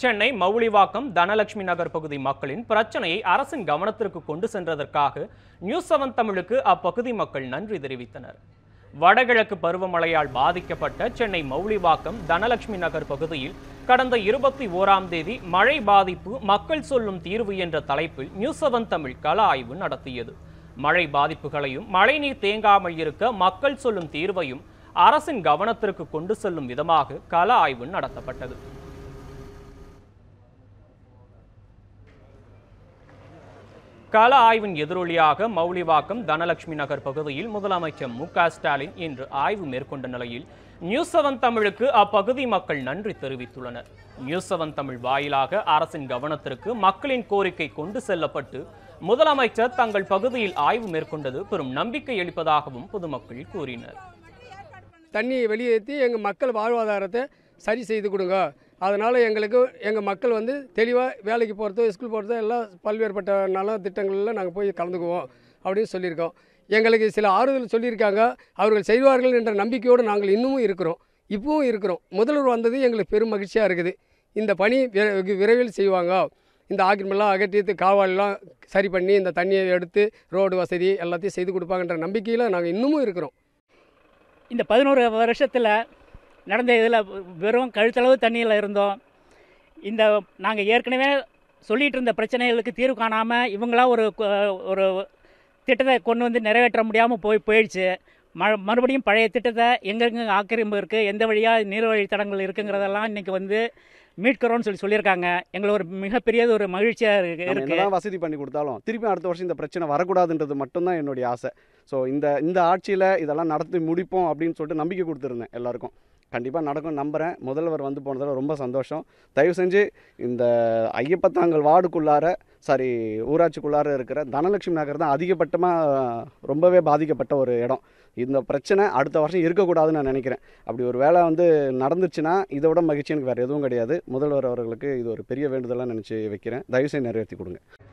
சென்னை மவுளிவாக்கம் தனலட்சுமி நகர் பகுதி மக்களின் பிரச்சனையை அரசின் கவனத்திற்கு கொண்டு சென்றதற்காக நியூஸ் செவன் தமிழுக்கு அப்பகுதி மக்கள் நன்றி தெரிவித்தனர் வடகிழக்கு பருவமழையால் பாதிக்கப்பட்ட சென்னை மவுளிவாக்கம் தனலட்சுமி நகர் பகுதியில் கடந்த இருபத்தி ஓராம் தேதி மழை பாதிப்பு மக்கள் சொல்லும் தீர்வு என்ற தலைப்பில் நியூஸ் செவன் தமிழ் கள ஆய்வு நடத்தியது மழை பாதிப்புகளையும் மழைநீர் தேங்காமல் இருக்க மக்கள் சொல்லும் தீர்வையும் அரசின் கவனத்திற்கு கொண்டு செல்லும் விதமாக கள ஆய்வு நடத்தப்பட்டது கள ஆய்வின் எதிரொலியாக மௌலிவாக்கம் தனலட்சுமி நகர் பகுதியில் முதலமைச்சர் மு க ஸ்டாலின் இன்று ஆய்வு மேற்கொண்ட நிலையில் நியூஸ் செவன் தமிழுக்கு அப்பகுதி மக்கள் நன்றி தெரிவித்துள்ளனர் நியூஸ் செவன் தமிழ் வாயிலாக அரசின் கவனத்திற்கு மக்களின் கோரிக்கை கொண்டு செல்லப்பட்டு முதலமைச்சர் தங்கள் பகுதியில் ஆய்வு மேற்கொண்டது பெரும் நம்பிக்கை அளிப்பதாகவும் பொதுமக்கள் கூறினர் தண்ணியை வெளியேற்றி எங்கள் மக்கள் வாழ்வாதாரத்தை சரி செய்து கொடுங்க அதனால் எங்களுக்கு எங்கள் மக்கள் வந்து தெளிவாக வேலைக்கு போகிறதோ ஸ்கூல் போகிறதோ எல்லாம் பல்வேறுபட்ட நல திட்டங்களில் நாங்கள் போய் கலந்துக்குவோம் அப்படின்னு சொல்லியிருக்கோம் எங்களுக்கு சில ஆறுதல் சொல்லியிருக்காங்க அவர்கள் செய்வார்கள் என்ற நம்பிக்கையோடு நாங்கள் இன்னமும் இருக்கிறோம் இப்பவும் இருக்கிறோம் முதல்வர் வந்தது எங்களுக்கு பெரும் மகிழ்ச்சியாக இருக்குது இந்த பணி வி- வெகு விரைவில் செய்வாங்க இந்த ஆக்கிரமெல்லாம் அகற்றிட்டு காவாலெலாம் சரி பண்ணி இந்த தண்ணியை எடுத்து ரோடு வசதி எல்லாத்தையும் செய்து கொடுப்பாங்கன்ற நம்பிக்கையில் நாங்கள் இன்னமும் இருக்கிறோம் இந்த பதினோரு வருஷத்தில் நடந்த இதில் வெறும் கழுத்தளவு தண்ணியில் இருந்தோம் இந்த நாங்கள் ஏற்கனவே சொல்லிகிட்டு இருந்த பிரச்சனைகளுக்கு தீர்வு காணாமல் இவங்களாம் ஒரு கு- ஒரு திட்டத்தை கொண்டு வந்து நிறைவேற்ற முடியாமல் போய் போயிடுச்சு ம மறுபடியும் பழைய திட்டத்தை எங்கெங்கே ஆக்கிரமிப்பு இருக்குது எந்த வழியாக நீர்வழி தடங்கள் இருக்குங்கிறதெல்லாம் இன்றைக்கி வந்து மீட்கிறோன்னு சொல்லி சொல்லியிருக்காங்க எங்களுக்கு ஒரு மிகப்பெரியது ஒரு மகிழ்ச்சியாக இருக்கு நம்ம இருக்குது என்னதான் வசதி பண்ணி கொடுத்தாலும் திருப்பி அடுத்த வருஷம் இந்த பிரச்சனை வரக்கூடாதுன்றது மட்டும்தான் என்னுடைய ஆசை ஸோ இந்த இந்த ஆட்சியில் இதெல்லாம் நடத்தி முடிப்போம் அப்படின்னு சொல்லிட்டு நம்பிக்கை கொடுத்துருந்தேன் எல்லாருக்கும் கண்டிப்பாக நடக்கும் நம்புகிறேன் முதல்வர் வந்து போனதில் ரொம்ப சந்தோஷம் தயவு செஞ்சு இந்த ஐயப்பத்தாங்கல் வார்டுக்குள்ளார சாரி ஊராட்சிக்குள்ளார இருக்கிற தனலட்சுமி நகர் தான் அதிகபட்டமாக ரொம்பவே பாதிக்கப்பட்ட ஒரு இடம் இந்த பிரச்சனை அடுத்த வருஷம் இருக்கக்கூடாதுன்னு நான் நினைக்கிறேன் அப்படி ஒரு வேலை வந்து நடந்துச்சுன்னா இதை விட மகிழ்ச்சி எனக்கு வேறு எதுவும் கிடையாது முதல்வர் அவர்களுக்கு இது ஒரு பெரிய வேண்டுதலாக நினச்சி வைக்கிறேன் தயவு செய்து நிறைவேற்றி கொடுங்க